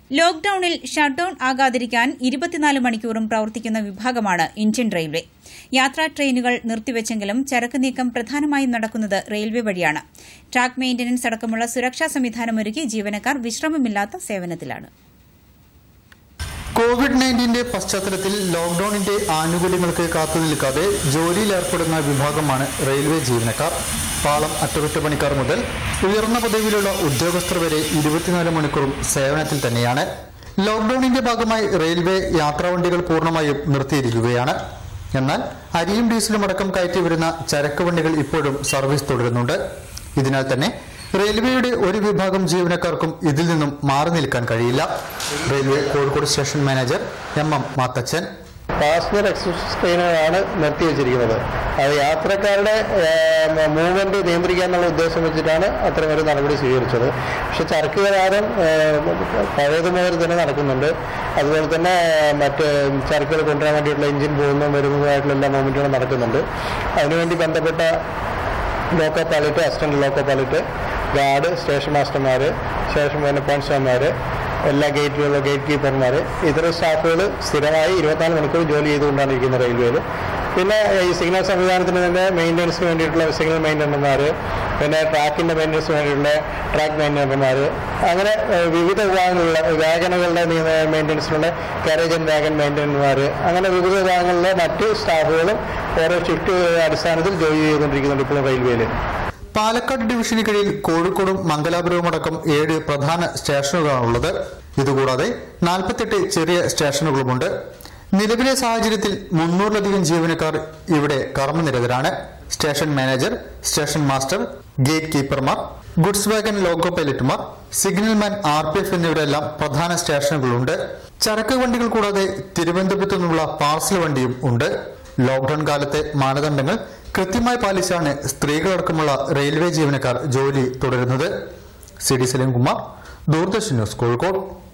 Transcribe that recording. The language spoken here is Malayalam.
ലോക്ഡൌണിൽ ഷട്ട്ഡൌൺ ആകാതിരിക്കാൻ ഇരുപത്തിനാല് മണിക്കൂറും പ്രവർത്തിക്കുന്ന വിഭാഗമാണ് ഇന്ത്യൻ റെയിൽവേ യാത്രാ ട്രെയിനുകൾ നിർത്തിവച്ചെങ്കിലും ചരക്ക് നീക്കം പ്രധാനമായും നടക്കുന്നത് റെയിൽവേ വഴിയാണ് ട്രാക്ക് മെയിന്റനൻസ് അടക്കമുള്ള സുരക്ഷാ സംവിധാനമൊരുക്കി ജീവനക്കാർ വിശ്രമമില്ലാത്ത സേവനത്തിലാണ് കോവിഡ് നയൻറ്റീന്റെ പശ്ചാത്തലത്തിൽ ലോക്ഡൌണിന്റെ ആനുകൂല്യങ്ങൾക്ക് കാത്തുനിൽക്കാതെ ജോലിയിൽ ഏർപ്പെടുന്ന വിഭാഗമാണ് റെയിൽവേ ജീവനക്കാർ പാളം അറ്റകുറ്റപ്പണിക്കാർ മുതൽ ഉയർന്ന പദവിയിലുള്ള ഉദ്യോഗസ്ഥർ വരെ ഇരുപത്തിനാല് മണിക്കൂറും സേവനത്തിൽ തന്നെയാണ് ലോക്ഡൌണിന്റെ ഭാഗമായി റെയിൽവേ യാത്രാവണ്ടികൾ പൂർണ്ണമായും നിർത്തിയിരിക്കുകയാണ് എന്നാൽ അരിയും ഡീസലും അടക്കം കയറ്റി വരുന്ന ചരക്ക് വണ്ടികൾ ഇപ്പോഴും സർവീസ് തുടരുന്നുണ്ട് ഇതിനാൽ തന്നെ റെയിൽവേയുടെ ഒരു വിഭാഗം ജീവനക്കാർക്കും ഇതിൽ നിന്നും മാറി നിൽക്കാൻ കഴിയില്ല railway Kozhikode station manager M M Mathachan passenger express ട്രെയിനുകളാണ് നിർത്തിവെച്ചിരിക്കുന്നത് അത് യാത്രക്കാരുടെ മൂവ്മെന്റ് നിയന്ത്രിക്കാനുള്ള ഉദ്ദേശം വെച്ചിട്ടാണ് അത്തരം ഒരു നടപടി സ്വീകരിച്ചത് പക്ഷെ ചരക്ക് കരാറും പഴയതുമാതിരി തന്നെ നടക്കുന്നുണ്ട് അതുപോലെ തന്നെ മറ്റ് ചരക്കുകൾ കൊണ്ടുവരാൻ വേണ്ടിയിട്ടുള്ള എഞ്ചിൻ പോകുന്നതും വരുന്നതുമായിട്ടുള്ള എല്ലാ മൂവ്മെന്റുകളും നടക്കുന്നുണ്ട് അതിനുവേണ്ടി ബന്ധപ്പെട്ട loco pilot assistant loco pilot guard station മാസ്റ്റർമാർ സ്റ്റേഷൻ പിന്നെ പോൺസ്റ്റർമാർ എല്ലാ ഗേറ്റിലുള്ള ഗേറ്റ് കീപ്പർമാർ ഇതര സ്റ്റാഫുകൾ സ്ഥിരമായി ഇരുപത്തിനാല് മണിക്കൂർ ജോലി ചെയ്തുകൊണ്ടാണ് ഇരിക്കുന്നത് റെയിൽവേയിൽ പിന്നെ ഈ സിഗ്നൽ സംവിധാനത്തിന് തന്നെ മെയിൻ്റനൻസിന് വേണ്ടിയിട്ടുള്ള സിഗ്നൽ മെയിൻ്റനർമാർ പിന്നെ ട്രാക്കിൻ്റെ മെയിൻ്റനൻസിന് വേണ്ടിയിട്ടുള്ള ട്രാക്ക് മെയിൻ്റനർമാർ അങ്ങനെ ഏഹ്, വിവിധ വിഭാഗങ്ങളിലുള്ള വാഗനുകളുടെ മെയിൻ്റനൻസിനുള്ള കാരേജ് ആൻഡ് വാഗൻ മെയിൻ്റനർമാർ അങ്ങനെ വിവിധ വിഭാഗങ്ങളിലെ മറ്റ് സ്റ്റാഫുകളും ഓരോ ഷിഫ്റ്റ് അടിസ്ഥാനത്തിൽ ജോലി ചെയ്തുകൊണ്ടിരിക്കുന്നുണ്ട് ഇപ്പോൾ റെയിൽവേയിൽ പാലക്കാട് ഡിവിഷന് കീഴിൽ കോഴിക്കോടും മംഗലാപുരവും അടക്കം ഏഴ് പ്രധാന സ്റ്റേഷനുകളാണുള്ളത് ഇതുകൂടാതെ നാൽപ്പത്തെട്ട് ചെറിയ സ്റ്റേഷനുകളുമുണ്ട് നിലവിലെ സാഹചര്യത്തിൽ മുന്നൂറിലധികം ജീവനക്കാർ ഇവിടെ കർമ്മനിരതരാണ് station manager station master gate കീപ്പർമാർ ഗുഡ്സ് വാഗൻ ലോക്കോ പൈലറ്റുമാർ സിഗ്നൽമാൻ ആർ പി എഫ് എന്നിവരെല്ലാം പ്രധാന സ്റ്റേഷനുകളുണ്ട് ചരക്ക് വണ്ടികൾ കൂടാതെ തിരുവനന്തപുരത്തു നിന്നുള്ള പാർസൽ വണ്ടിയും ഉണ്ട് ലോക്ഡൌൺ കാലത്തെ മാനദണ്ഡങ്ങൾ കൃത്യമായി പാലിച്ചാണ് സ്ത്രീകളടക്കമുള്ള റെയിൽവേ ജീവനക്കാർ ജോലി തുടരുന്നത് C D Salimkumar Doordarshan news Kozhikode